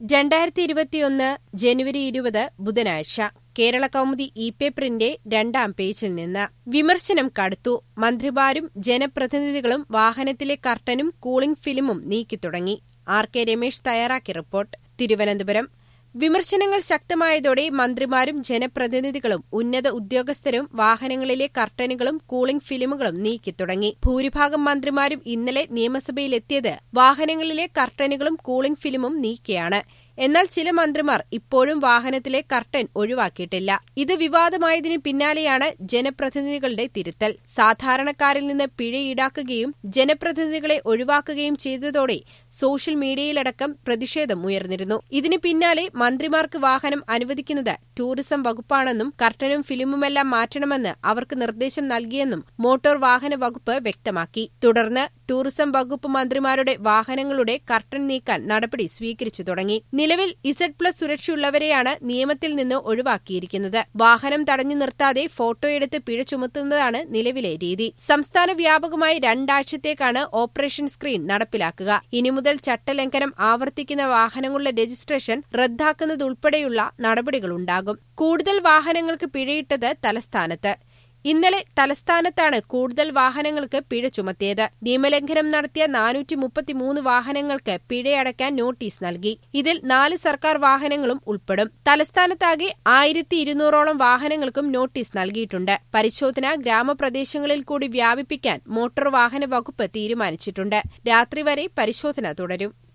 രണ്ടായിരത്തി ഇരുപത്തിയൊന്ന് ജനുവരി ഇരുപത് ബുധനാഴ്ച കേരള കൗമുദി ഇ പേപ്പറിന്റെ രണ്ടാം പേജിൽ നിന്ന് വിമർശനം കടുത്തു മന്ത്രിമാരും ജനപ്രതിനിധികളും വാഹനത്തിലെ കർട്ടനും കൂളിംഗ് ഫിലിമും നീക്കിത്തുടങ്ങി ആർ കെ രമേശ് തയ്യാറാക്കിയ റിപ്പോർട്ട് തിരുവനന്തപുരം വിമർശനങ്ങൾ ശക്തമായതോടെ മന്ത്രിമാരും ജനപ്രതിനിധികളും ഉന്നത ഉദ്യോഗസ്ഥരും വാഹനങ്ങളിലെ കർട്ടനുകളും കൂളിംഗ് ഫിലിമുകളും നീക്കിത്തുടങ്ങി ഭൂരിഭാഗം മന്ത്രിമാരും ഇന്നലെ നിയമസഭയിലെത്തിയത് വാഹനങ്ങളിലെ കർട്ടനുകളും കൂളിംഗ് ഫിലിമും നീക്കിയാണ് എന്നാൽ ചില മന്ത്രിമാർ ഇപ്പോഴും വാഹനത്തിലെ കർട്ടൻ ഒഴിവാക്കിയിട്ടില്ല ഇത് വിവാദമായതിനു പിന്നാലെയാണ് ജനപ്രതിനിധികളുടെ തിരുത്തൽ സാധാരണക്കാരിൽ നിന്ന് പിഴ ഈടാക്കുകയും ജനപ്രതിനിധികളെ ഒഴിവാക്കുകയും ചെയ്തതോടെ സോഷ്യൽ മീഡിയയിലടക്കം പ്രതിഷേധം ഉയർന്നിരുന്നു ഇതിനു പിന്നാലെ മന്ത്രിമാർക്ക് വാഹനം അനുവദിക്കുന്നത് ടൂറിസം വകുപ്പാണെന്നും കർട്ടനും ഫിലിമുമെല്ലാം മാറ്റണമെന്ന് അവർക്ക് നിർദ്ദേശം നൽകിയെന്നും മോട്ടോർ വാഹന വകുപ്പ് വ്യക്തമാക്കി തുടർന്ന് ടൂറിസം വകുപ്പ് മന്ത്രിമാരുടെ വാഹനങ്ങളുടെ കർട്ടൻ നീക്കാൻ നടപടി സ്വീകരിച്ചു തുടങ്ങി നിലവിൽ ഇസഡ് പ്ലസ് സുരക്ഷയുള്ളവരെയാണ് നിയമത്തിൽ നിന്ന് ഒഴിവാക്കിയിരിക്കുന്നത് വാഹനം തടഞ്ഞു നിർത്താതെ ഫോട്ടോയെടുത്ത് പിഴ ചുമത്തുന്നതാണ് നിലവിലെ രീതി സംസ്ഥാന വ്യാപകമായി രണ്ടാഴ്ചത്തേക്കാണ് ഓപ്പറേഷൻ സ്ക്രീൻ നടപ്പിലാക്കുക ഇനി മുതൽ ചട്ടലംഘനം ആവർത്തിക്കുന്ന വാഹനങ്ങളുടെ രജിസ്ട്രേഷൻ റദ്ദാക്കുന്നതുൾപ്പെടെയുള്ള നടപടികളുണ്ടാകും കൂടുതൽ വാഹനങ്ങൾക്ക് പിഴയിട്ടത് തലസ്ഥാനത്ത് ഇന്നലെ തലസ്ഥാനത്താണ് കൂടുതൽ വാഹനങ്ങൾക്ക് പിഴ ചുമത്തിയത് നിയമലംഘനം നടത്തിയ നാനൂറ്റി മുപ്പത്തിമൂന്ന് വാഹനങ്ങൾക്ക് പിഴയടയ്ക്കാൻ നോട്ടീസ് നൽകി ഇതിൽ നാല് സർക്കാർ വാഹനങ്ങളും ഉൾപ്പെടും തലസ്ഥാനത്താകെ ആയിരത്തി ഇരുന്നൂറോളം വാഹനങ്ങൾക്കും നോട്ടീസ് നൽകിയിട്ടുണ്ട് പരിശോധന ഗ്രാമപ്രദേശങ്ങളിൽ കൂടി വ്യാപിപ്പിക്കാൻ മോട്ടോർ വാഹന വകുപ്പ് തീരുമാനിച്ചിട്ടുണ്ട് രാത്രി വരെ പരിശോധന തുടരും